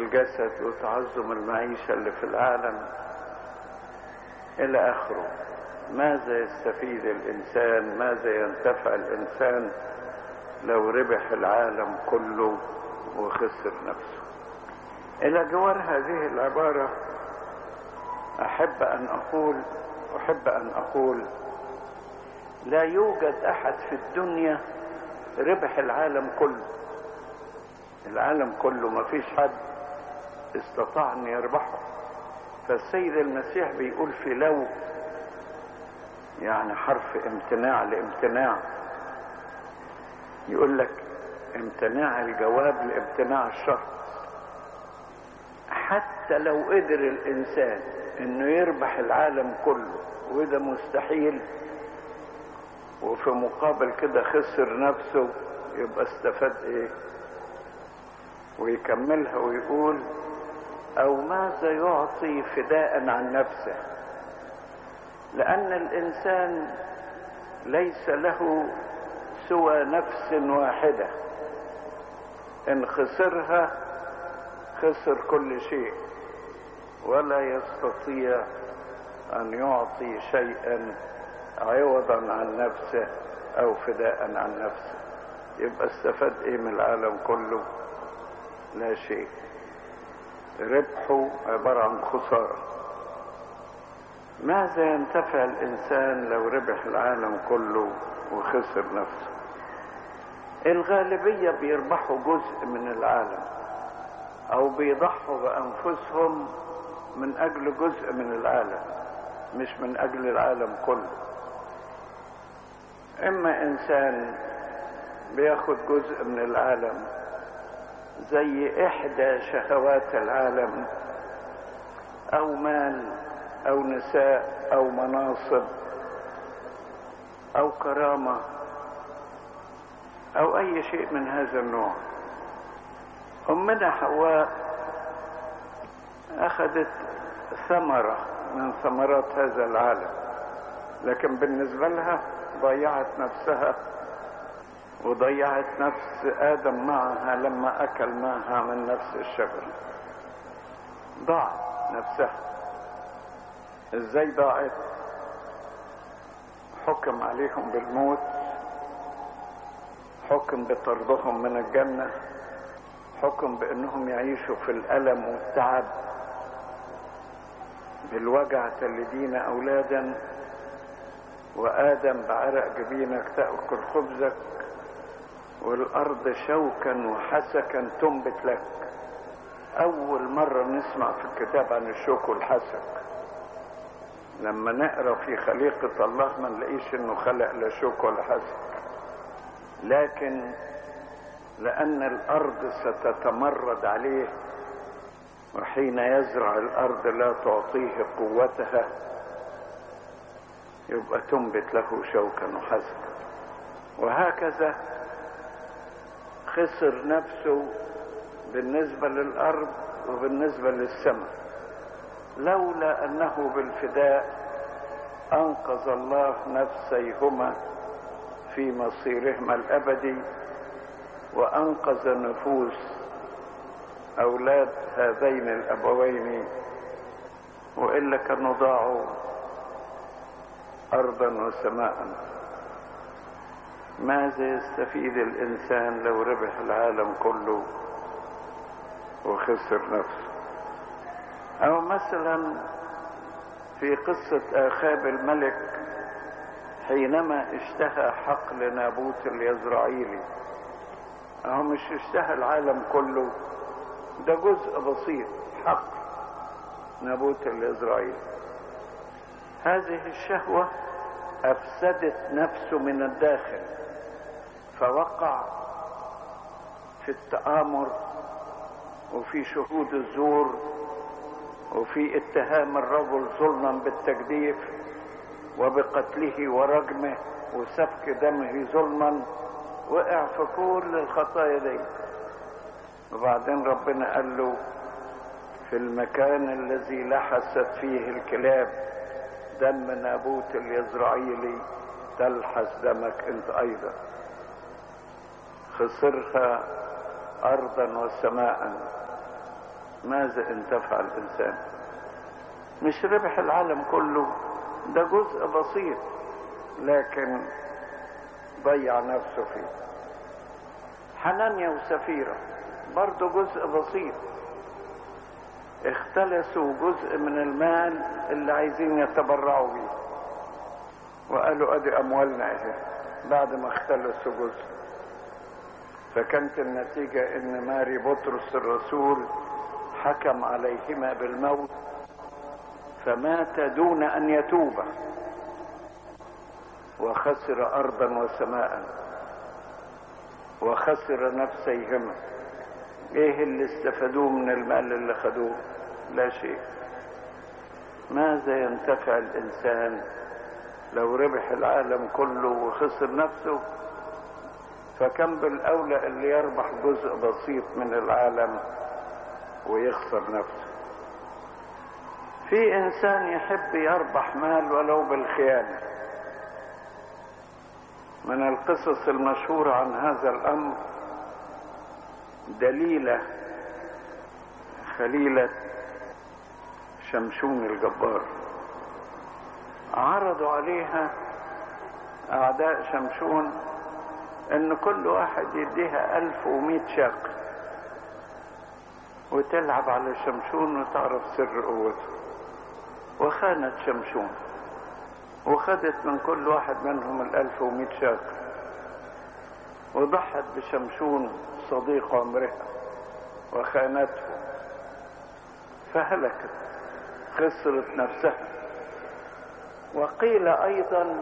الجسد وتعظم المعيشة اللي في العالم إلى آخره ماذا يستفيد الإنسان ماذا ينتفع الإنسان لو ربح العالم كله وخسر نفسه إلى جوار هذه العبارة أحب أن أقول أحب أن أقول لا يوجد أحد في الدنيا ربح العالم كله العالم كله ما فيش حد استطاع أن يربحه فالسيد المسيح بيقول في لو يعني حرف امتناع لامتناع يقول لك امتناع الجواب لامتناع الشرط حتى لو قدر الانسان انه يربح العالم كله وده مستحيل وفي مقابل كده خسر نفسه يبقى استفاد ايه ويكملها ويقول او ماذا يعطي فداء عن نفسه لان الانسان ليس له سوى نفس واحده ان خسرها خسر كل شيء ولا يستطيع ان يعطي شيئا عوضا عن نفسه او فداء عن نفسه يبقى استفاد ايه من العالم كله لا شيء ربحه عبارة عن خسارة ماذا ينتفع الإنسان لو ربح العالم كله وخسر نفسه الغالبية بيربحوا جزء من العالم أو بيضحوا بأنفسهم من أجل جزء من العالم مش من أجل العالم كله إما إنسان بياخد جزء من العالم زي إحدى شهوات العالم أو مال أو نساء أو مناصب أو كرامة أو أي شيء من هذا النوع أمنا حواء أخذت ثمرة من ثمرات هذا العالم لكن بالنسبة لها ضيعت نفسها وضيعت نفس آدم معها لما أكل معها من نفس الشجرة ضاعت نفسها ازاي ضاعت حكم عليهم بالموت حكم بطردهم من الجنة حكم بانهم يعيشوا في الالم والتعب بالوجع تلدين اولادا وادم بعرق جبينك تاكل خبزك والارض شوكا وحسكا تنبت لك اول مرة نسمع في الكتاب عن الشوك والحسك لما نقرا في خليقة الله ما نلاقيش انه خلق لا شوك ولا حسك لكن لان الارض ستتمرد عليه وحين يزرع الارض لا تعطيه قوتها يبقى تنبت له شوكا وحسكا وهكذا خسر نفسه بالنسبة للأرض وبالنسبة للسماء لولا أنه بالفداء أنقذ الله نفسيهما في مصيرهما الأبدي وأنقذ نفوس أولاد هذين الأبوين وإلا كانوا ضاعوا أرضا وسماء ماذا يستفيد الإنسان لو ربح العالم كله وخسر نفسه أو مثلا في قصة آخاب الملك حينما اشتهى حقل نابوت اليزرعيلي أهو مش اشتهى العالم كله ده جزء بسيط حقل نابوت اليزرعيلي هذه الشهوة أفسدت نفسه من الداخل فوقع في التآمر وفي شهود الزور وفي اتهام الرجل ظلما بالتجديف وبقتله ورجمه وسفك دمه ظلما وقع في كل الخطايا دي وبعدين ربنا قال له في المكان الذي لحست فيه الكلاب دم نابوت اليزرعيلي تلحس دمك انت ايضا خسرها ارضا وسماء ماذا انتفع الإنسان مش ربح العالم كله ده جزء بسيط لكن ضيع نفسه فيه حنانيا وسفيرة برضه جزء بسيط اختلسوا جزء من المال اللي عايزين يتبرعوا بيه وقالوا ادي اموالنا اهي بعد ما اختلسوا جزء فكانت النتيجة ان ماري بطرس الرسول حكم عليهما بالموت فمات دون ان يتوب وخسر ارضا وسماء وخسر نفسيهما ايه اللي استفادوه من المال اللي خدوه لا شيء ماذا ينتفع الانسان لو ربح العالم كله وخسر نفسه فكم بالاولى اللي يربح جزء بسيط من العالم ويخسر نفسه في انسان يحب يربح مال ولو بالخيانه من القصص المشهوره عن هذا الامر دليله خليله شمشون الجبار عرضوا عليها اعداء شمشون ان كل واحد يديها الف ومئة شاق وتلعب على شمشون وتعرف سر قوته وخانت شمشون وخدت من كل واحد منهم الالف ومئة شاق وضحت بشمشون صديق عمرها وخانته فهلكت خسرت نفسها وقيل ايضا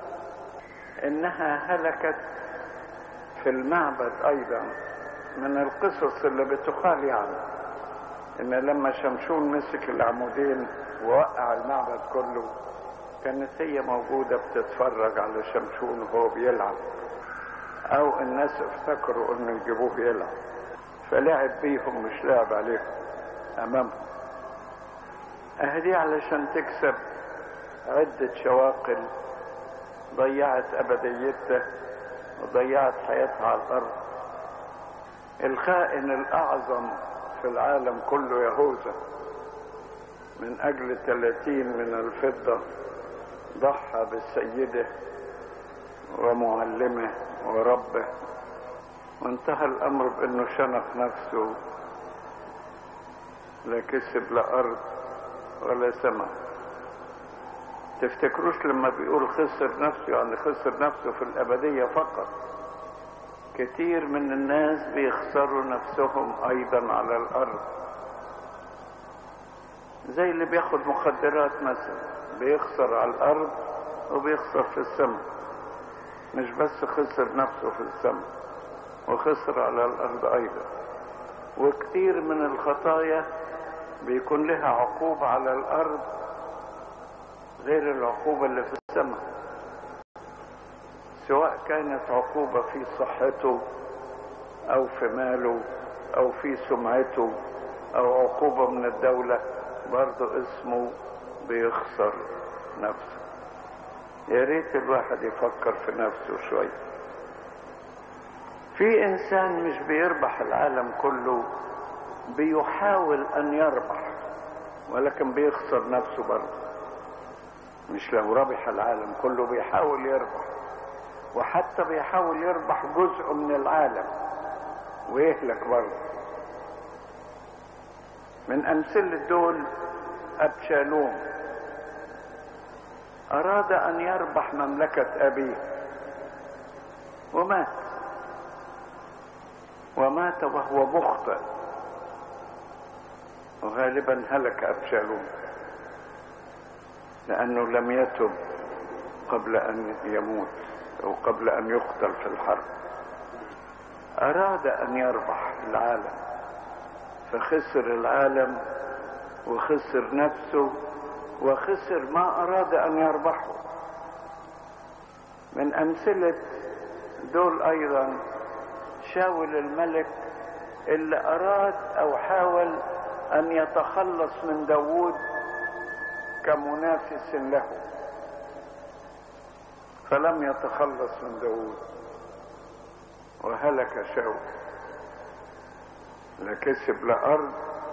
انها هلكت في المعبد ايضا من القصص اللي بتقال يعني ان لما شمشون مسك العمودين ووقع المعبد كله كانت هي موجودة بتتفرج على شمشون وهو بيلعب او الناس افتكروا انه يجيبوه يلعب فلعب بيهم مش لعب عليهم امامهم اهدي علشان تكسب عدة شواقل ضيعت ابديتها وضيعت حياتها على الارض الخائن الاعظم في العالم كله يهوذا من اجل ثلاثين من الفضة ضحى بالسيدة ومعلمه وربه وانتهى الامر بانه شنق نفسه لا كسب لا ارض ولا سماء تفتكروش لما بيقول خسر نفسه يعني خسر نفسه في الابدية فقط كتير من الناس بيخسروا نفسهم ايضا على الارض زي اللي بياخد مخدرات مثلا بيخسر على الارض وبيخسر في السماء مش بس خسر نفسه في السماء وخسر على الارض ايضا وكتير من الخطايا بيكون لها عقوبة على الارض غير العقوبة اللي في السماء سواء كانت عقوبة في صحته او في ماله او في سمعته او عقوبة من الدولة برضه اسمه بيخسر نفسه يا ريت الواحد يفكر في نفسه شوية في انسان مش بيربح العالم كله بيحاول ان يربح ولكن بيخسر نفسه برضه مش لو ربح العالم كله بيحاول يربح وحتى بيحاول يربح جزء من العالم ويهلك برضه من امثلة دول ابشالوم اراد ان يربح مملكة ابيه ومات ومات وهو مخطئ وغالبا هلك ابشالوم لانه لم يتب قبل ان يموت او قبل ان يقتل في الحرب اراد ان يربح العالم فخسر العالم وخسر نفسه وخسر ما اراد ان يربحه من امثلة دول ايضا شاول الملك اللي اراد او حاول ان يتخلص من داوود كمنافس له فلم يتخلص من داوود وهلك شاول لا كسب لا ارض